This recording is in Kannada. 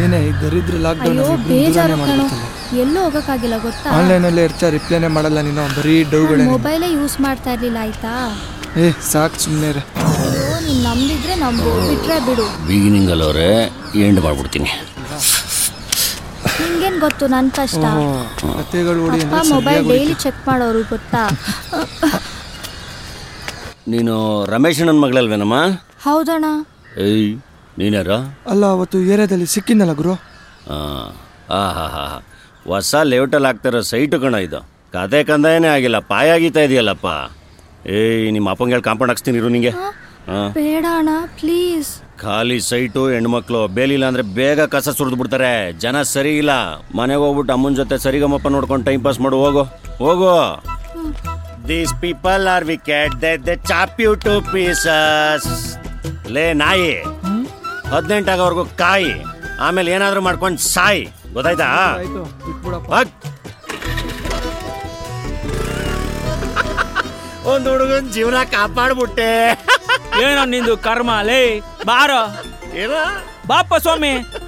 ಏನೇ ಈ ದರಿದ್ರ ಲಾಕ್ಡೌನ್ ಅಯ್ಯೋ ಬೇಜಾರು ಕಣೋ ಎಲ್ಲೂ ಹೋಗಕ್ಕಾಗಿಲ್ಲ ಗೊತ್ತಾ ಆನ್ಲೈನಲ್ಲೇ ಇರ್ಚಾ ರಿಪ್ಲೈನೇ ಮಾಡಲ್ಲ ನೀನು ಬರೀ ಡೌಗಳೇ ಮೊಬೈಲೇ ಯೂಸ್ ಮಾಡ್ತಾ ಇರ್ಲಿಲ್ಲ ಆಯ್ತಾ ಏ ಸಾಕು ಸುಮ್ಮನೆ ಅಯ್ಯೋ ನೀನ್ ನಂಬಿದ್ರೆ ನಂಬು ಬಿಟ್ರೆ ಬಿಡು ಬಿಗಿನಿಂಗ್ ಅವರೇ ಎಂಡ್ ಮಾಡ್ಬಿಡ್ತೀನಿ ನಿಂಗೇನ್ ಗೊತ್ತು ನನ್ ಕಷ್ಟ ಕತೆಗಳು ಹೊಡಿ ಅಪ್ಪ ಮೊಬೈಲ್ ಡೈಲಿ ಚೆಕ್ ಮಾಡೋರು ಗೊತ್ತಾ ನೀನು ರಮೇಶ್ ನನ್ನ ಮಗಳಲ್ವೇನಮ್ಮ ಹೌದಣ್ಣ ಏಯ್ ನೀನ್ಯಾರ ಅಲ್ಲ ಅವತ್ತು ಏರಿಯಾದಲ್ಲಿ ಸಿಕ್ಕಿನಲ್ಲ ಗುರು ಹಾ ಹಾ ಹಾ ಹೊಸ ಲೇಔಟಲ್ಲಿ ಆಗ್ತಿರೋ ಸೈಟು ಕಣ ಇದು ಕತೆ ಕಂದಾಯನೇ ಆಗಿಲ್ಲ ಪಾಯಾಗಿತಾ ಇದೆಯಲ್ಲಪ್ಪ ಏಯ್ ನಿಮ್ಮ ಅಪ್ಪಂಗೆ ಹೇಳಿ ಕಾಂಪೌಂಡ್ ಹಾಕ್ಸ್ತೀನಿ ಇರು ನಿಂಗೆ ಹಾಂ ಬೇಡ ಅಣ್ಣ ಪ್ಲೀಸ್ ಖಾಲಿ ಸೈಟು ಹೆಣ್ಮಕ್ಳು ಬೇಲಿಲ್ಲ ಅಂದ್ರೆ ಬೇಗ ಕಸ ಸುರಿದು ಬಿಡ್ತಾರೆ ಜನ ಸರಿ ಇಲ್ಲ ಮನೆಗೆ ಹೋಗ್ಬಿಟ್ಟು ಅಮ್ಮನ ಜೊತೆ ಸರಿಗಮ್ಮಪ್ಪ ನೋಡ್ಕೊಂಡು ಟೈಮ್ ಪಾಸ್ ಮಾಡು ಹೋಗು ಹೋಗು these people are wicked they they chop you to pieces ಲೇ ನಾಯಿ ಹದಿನೆಂಟು ಆಗೋವರೆಗೂ ಕಾಯಿ ಆಮೇಲೆ ಏನಾದ್ರೂ ಮಾಡ್ಕೊಂಡು ಸಾಯಿ ಗೊತ್ತಾಯ್ತಾ ಆಯ್ತು ಬಿಟ್ಬಿಡಪ್ಪ ಹೋಗ್. ಒಂದ್ ಹುಡುಗನ್ ಜೀವನ ಕಾಪಾಡ್ಬಿಟ್ಟೆ ಏನೋ ನಿಂದು ಕರ್ಮ ಲೇ ಬಾರೋ ಏನ ಬಾಪ ಸ್ವಾಮಿ